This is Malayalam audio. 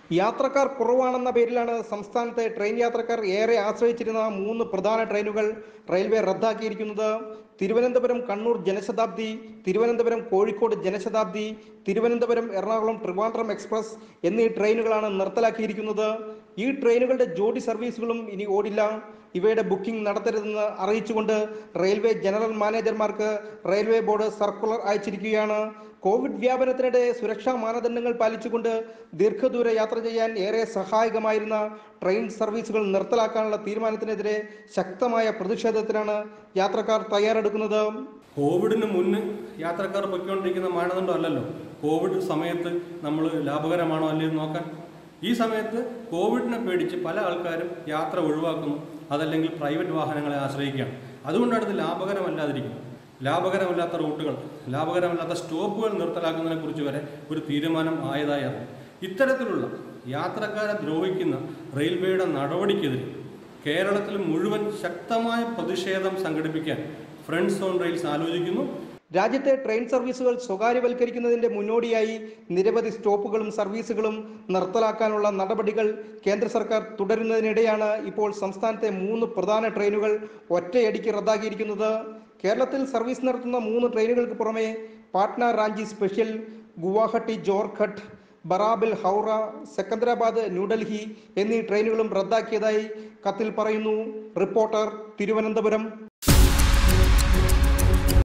യാത്രക്കാർ കുറവാണെന്ന പേരിലാണ് സംസ്ഥാനത്തെ ട്രെയിൻ യാത്രക്കാർ ഏറെ ആശ്രയിച്ചിരുന്ന മൂന്ന് പ്രധാന ട്രെയിനുകൾ റെയിൽവേ റദ്ദാക്കിയിരിക്കുന്നത് തിരുവനന്തപുരം കണ്ണൂർ ജനശതാബ്ദി തിരുവനന്തപുരം കോഴിക്കോട് ജനശതാബ്ദി തിരുവനന്തപുരം എറണാകുളം ട്രിവാൻഡ്രം എക്സ്പ്രസ് എന്നീ ട്രെയിനുകളാണ് നിർത്തലാക്കിയിരിക്കുന്നത് ഈ ട്രെയിനുകളുടെ ജോഡി സർവീസുകളും ഇനി ഓടില്ല ഇവയുടെ ബുക്കിംഗ് നടത്തരുതെന്ന് അറിയിച്ചുകൊണ്ട് റെയിൽവേ ജനറൽ മാനേജർമാർക്ക് റെയിൽവേ ബോർഡ് സർക്കുലർ അയച്ചിരിക്കുകയാണ് കോവിഡ് വ്യാപനത്തിനിടെ സുരക്ഷാ മാനദണ്ഡങ്ങൾ പാലിച്ചുകൊണ്ട് ദീർഘദൂര യാത്ര ചെയ്യാൻ ഏറെ സഹായകമായിരുന്ന ട്രെയിൻ സർവീസുകൾ നിർത്തലാക്കാനുള്ള തീരുമാനത്തിനെതിരെ ശക്തമായ പ്രതിഷേധത്തിനാണ് യാത്രക്കാർ തയ്യാറെടുക്കുന്നത് കോവിഡിന് മുന്ന് യാത്രക്കാർ പൊയ്ക്കൊണ്ടിരിക്കുന്ന മാനദണ്ഡം അല്ലല്ലോ കോവിഡ് സമയത്ത് നമ്മൾ ലാഭകരമാണോ അല്ലയോ എന്ന് നോക്കാൻ ഈ സമയത്ത് കോവിഡിനെ പേടിച്ച് പല ആൾക്കാരും യാത്ര ഒഴിവാക്കുന്നു അതല്ലെങ്കിൽ പ്രൈവറ്റ് വാഹനങ്ങളെ ആശ്രയിക്കുകയാണ് അതുകൊണ്ടാണ് ഇത് ലാഭകരമല്ലാതിരിക്കുന്നത് ലാഭകരമല്ലാത്ത റൂട്ടുകൾ ലാഭകരമല്ലാത്ത സ്റ്റോപ്പുകൾ നിർത്തലാക്കുന്നതിനെ കുറിച്ച് വരെ ഒരു തീരുമാനം ആയതായി അറിയാം ഇത്തരത്തിലുള്ള യാത്രക്കാരെ ദ്രോഹിക്കുന്ന റെയിൽവേയുടെ നടപടിക്കെതിരെ കേരളത്തിൽ മുഴുവൻ ശക്തമായ പ്രതിഷേധം സംഘടിപ്പിക്കാൻ ഫ്രണ്ട്സ് ഓൺ റെയിൽസ് ആലോചിക്കുന്നു രാജ്യത്തെ ട്രെയിൻ സർവീസുകൾ സ്വകാര്യവൽക്കരിക്കുന്നതിന്റെ മുന്നോടിയായി നിരവധി സ്റ്റോപ്പുകളും സർവീസുകളും നിർത്തലാക്കാനുള്ള നടപടികൾ കേന്ദ്ര സർക്കാർ തുടരുന്നതിനിടെയാണ് ഇപ്പോൾ സംസ്ഥാനത്തെ മൂന്ന് പ്രധാന ട്രെയിനുകൾ ഒറ്റയടിക്ക് റദ്ദാക്കിയിരിക്കുന്നത് കേരളത്തിൽ സർവീസ് നടത്തുന്ന മൂന്ന് ട്രെയിനുകൾക്ക് പുറമെ പാട്ന റാഞ്ചി സ്പെഷ്യൽ ഗുവാഹട്ടി ജോർഘട്ട് ബറാബിൽ ഹൗറ സെക്കന്ദരാബാദ് ന്യൂഡൽഹി എന്നീ ട്രെയിനുകളും റദ്ദാക്കിയതായി കത്തിൽ പറയുന്നു റിപ്പോർട്ടർ തിരുവനന്തപുരം